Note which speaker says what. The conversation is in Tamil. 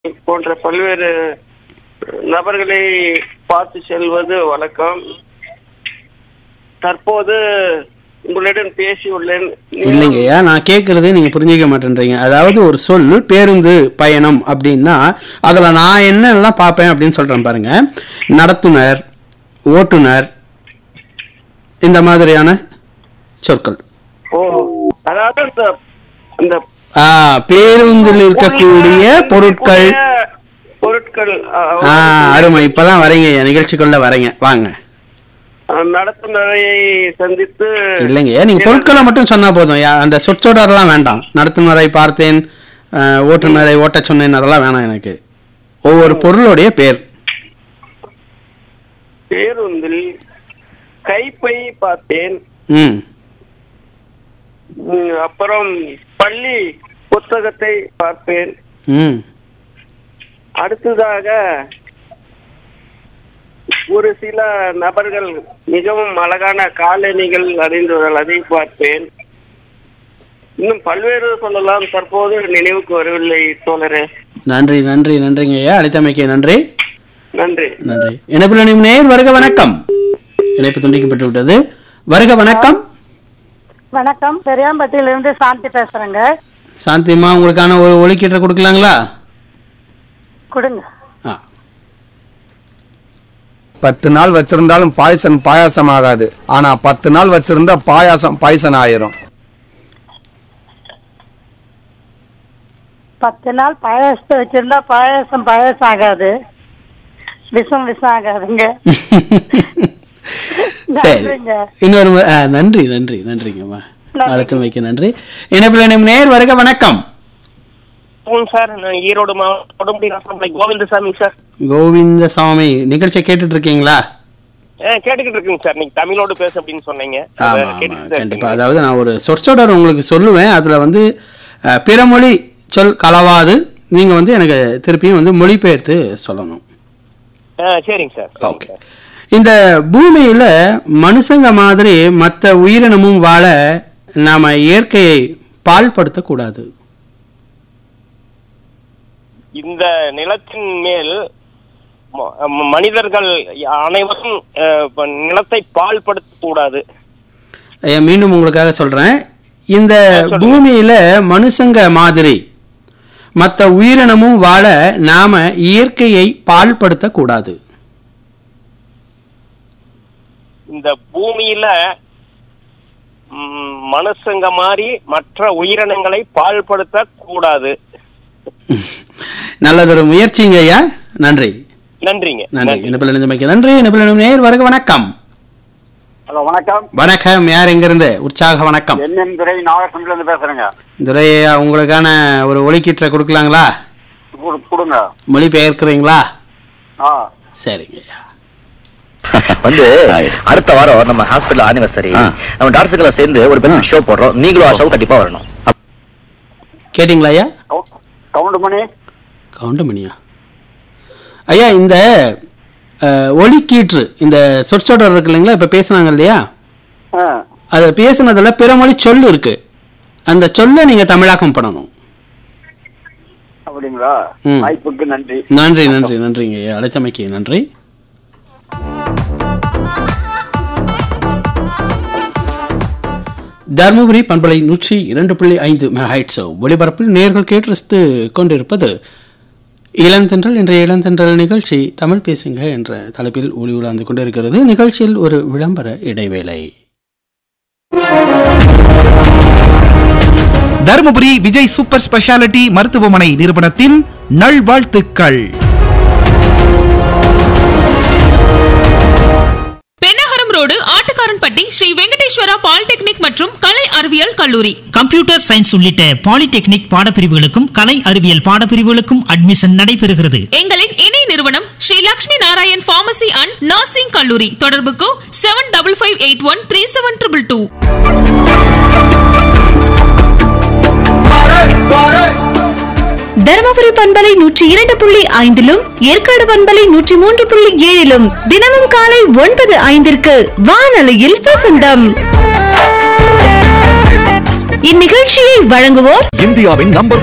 Speaker 1: போன்ற பல்வேறு நபர்களை பார்த்து செல்வது வழக்கம் தற்போது உங்களிடம் பேசியுள்ளேன்
Speaker 2: இல்லைங்கய்யா நான் கேட்கறது நீங்க புரிஞ்சுக்க மாட்டேன்றீங்க அதாவது ஒரு சொல் பேருந்து பயணம் அப்படின்னா அதுல நான் என்னெல்லாம் பார்ப்பேன் அப்படின்னு சொல்றேன் பாருங்க நடத்துனர் ஓட்டுநர் இந்த மாதிரியான சொற்கள்
Speaker 1: ஓ அதாவது இந்த அந்த
Speaker 2: ஆ, பேருந்தில் இருக்கக்கூடிய பொருட்கள்
Speaker 1: பொருட்கள்
Speaker 2: ஆ, அருமை இப்பதான் வரீங்க நிகழ்ச்சிக்குள்ள வரீங்க வாங்க
Speaker 1: நடத்துனரை சந்தித்து
Speaker 2: இல்லைங்கய்யா நீங்க பொருட்களை மட்டும் சொன்னா போதும் யா- அந்த சொற்றொடர்லாம் வேண்டாம் நடத்துனரை பார்த்தேன் ஆ, ஓட்டுநரை ஓட்டச் சொன்னேன் அதெல்லாம் வேணாம் எனக்கு ஒவ்வொரு பொருளுடைய பேர்
Speaker 1: பேருந்தில் கைப்பை பார்த்தேன்
Speaker 2: ம்
Speaker 1: ம், அப்புறம் பள்ளி புத்தகத்தை பார்ப்பேன்
Speaker 2: ம்
Speaker 1: அடுத்ததாக ஒரு சில நபர்கள் மிகவும் அழகான காலணிகள் அணிந்துள்ளனர் அதை பார்ப்பேன் இன்னும் பல்வேறு சொல்லலாம் தற்போது நினைவுக்கு வரவில்லை தோழரே
Speaker 2: நன்றி நன்றி நன்றிங்க ஐயா அழைத்தமைக்கு நன்றி
Speaker 1: நன்றி
Speaker 2: நன்றி இணைப்பில் இணையும் நேர் வருக வணக்கம் இணைப்பு துண்டிக்கப்பட்டு விட்டது வருக வணக்கம்
Speaker 3: வணக்கம் பெரியாம்பட்டியிலிருந்து சாந்தி பேசுறேங்க
Speaker 2: சாந்திமா உங்களுக்கான ஒரு ஒலிக்கீட்டை கொடுக்கலாங்களா
Speaker 3: கொடுங்க
Speaker 2: ஆ
Speaker 4: பத்து நாள் வச்சிருந்தாலும் பாயசம் பாயாசம் ஆகாது ஆனா பத்து நாள் வச்சிருந்தா பாயாசம் பாயசம் ஆயிரும்
Speaker 3: பத்து நாள் பாயாசத்தை வச்சிருந்தா பாயாசம் பாயாசம் ஆகாது விஷம் விஷம் ஆகாதுங்க
Speaker 2: சரி
Speaker 3: நன்றிங்க.
Speaker 2: இன்னொரு முறை- ஆ, நன்றி நன்றி நன்றிங்கம்மா
Speaker 3: நன்றி.
Speaker 2: அழைத்தமைக்கு நன்றி இணைப்பில் இணையும் நேர் வருக வணக்கம்
Speaker 1: சார் நான் ஈரோடு மாவட்டம் உடம்படி ராசாமலை கோவிந்தசாமி சார்
Speaker 2: கோவிந்தசாமி நிகழ்ச்சியை கேட்டுட்டு இருக்கீங்களா
Speaker 1: கேட்டுக்கிட்டு இருக்குங்க சார் நீங்க தமிழோடு பேசு அப்படின்னு சொன்னீங்க
Speaker 2: ஆமா ஆமா கண்டிப்பா அதாவது நான் ஒரு சொற்சொடர் உங்களுக்கு சொல்லுவேன் அதுல வந்து அஹ், பிற மொழி சொல் கலவாது நீங்க வந்து எனக்கு திருப்பியும் வந்து மொழிபெயர்த்து சொல்லணும்
Speaker 1: சரிங்க சார்
Speaker 2: ஓகே இந்த பூமியில மனுஷங்க மாதிரி மற்ற உயிரினமும் வாழ நாம இயற்கையை பாழ்படுத்தக்கூடாது
Speaker 5: இந்த நிலத்தின் மேல் ம- ம- மனிதர்கள் அனைவரும் அஹ், இப்ப நிலத்தை பாழ்படுத்த கூடாது
Speaker 2: ஐயா, மீண்டும் உங்களுக்காக சொல்றேன் இந்த பூமியில மனுஷங்க மாதிரி மற்ற உயிரினமும் வாழ நாம இயற்கையை பாழ்படுத்தக்கூடாது
Speaker 5: இந்த பூமியில ம், மனுஷங்க மாதிரி மற்ற உயிரினங்களை பாழ்படுத்த கூடாது
Speaker 2: நல்லதொரு முயற்சிங்க ஐயா நன்றி
Speaker 5: நன்றிங்க
Speaker 2: நன்றி இணைப்பில் இணைந்தமைக்கு நன்றி இணைப்பில் இணையும் நேர் வருக வணக்கம்
Speaker 6: ஹலோ வணக்கம்
Speaker 2: வணக்கம் யார் எங்கிருந்து உற்சாக வணக்கம்
Speaker 6: என்எம் துறை நாகசந்தில இருந்து பேசுறேங்க
Speaker 2: துரையா உங்களுக்கான ஒரு ஒலிக்கீற்றை கொடுக்கலாங்களா
Speaker 6: கொடு- கொடுங்க
Speaker 2: மொழி பெயர்க்கிறீங்களா
Speaker 6: ஆ
Speaker 2: சரிங்க ஐயா
Speaker 7: வந்து அடுத்த வாரம் நம்ம ஹாஸ்பிடல் ஆனிவர்சரி நம்ம டாக்டர்களை சேர்ந்து ஒரு பெரிய ஷோ போடுறோம் நீங்களும் ஆஷாவும் கண்டிப்பா வரணும்
Speaker 2: கேட்டிங்களா ஐயா
Speaker 6: கவு- கவுண்ட் மணி
Speaker 2: கவுண்டமணியா ஐயா இந்த அஹ், ஒலிக்கீற்று இந்த சொற்சொடர் இருக்கு இல்லைங்களா இப்ப பேசுனாங்க இல்லையா
Speaker 6: ஆ
Speaker 2: அது பேசுனதுல பிற மொழி சொல் இருக்கு அந்த சொல்ல நீங்க தமிழாக்கம் பண்ணணும்
Speaker 6: அப்படிங்களா
Speaker 2: ம்.
Speaker 6: வாய்ப்புக்கு நன்றி
Speaker 2: நன்றி நன்றி நன்றிங்க ஐயா அழைச்சமைக்கு நன்றி தருமபுரி பண்பலை நூற்றி இரண்டு புள்ளி ஐந்து மெகாஹைட்ஸ் ஒளிபரப்பில் நேர்கள் கேட்டு ரசித்து கொண்டிருப்பது இளந்தென்றல் இன்றைய இளந்தென்றல் நிகழ்ச்சி தமிழ் பேசுங்க என்ற தலைப்பில் ஒளி உலாந்து கொண்டிருக்கிறது நிகழ்ச்சியில் ஒரு விளம்பர இடைவேளை
Speaker 8: தருமபுரி விஜய் சூப்பர் ஸ்பெஷாலிட்டி மருத்துவமனை நிறுவனத்தின் நல்வாழ்த்துக்கள்
Speaker 9: பெண்ணகரம் ரோடு ஆட்டுக்காரன்பட்டி ஸ்ரீ வெங்கடேஸ்வரா பாலிடெக்னிக் மற்றும் கலை அறிவியல் கல்லூரி
Speaker 10: கம்ப்யூட்டர் சயின்ஸ் உள்ளிட்ட பாலிடெக்னிக் பாடப்பிரிவுகளுக்கும் கலை அறிவியல் பாடப்பிரிவுகளுக்கும் அட்மிஷன் நடைபெறுகிறது
Speaker 9: எங்களின் இணை நிறுவனம் Sri Lakshmi Narayan pharmacy and nursing கல்லூரி தொடர்புக்கு seven double five eight one three seven triple two
Speaker 11: Dharmapuri பண்பலை நூற்றி இரண்டு புள்ளி ஐந்திலும் ஏற்காடு பண்பலை நூற்றி மூன்று புள்ளி ஏழிலும் தினமும் காலை ஒன்பது ஐந்திற்கு வானொலியில் வசந்தம் இந்நிகழ்ச்சியை வழங்குவோர்
Speaker 8: இந்தியாவின் நம்பர்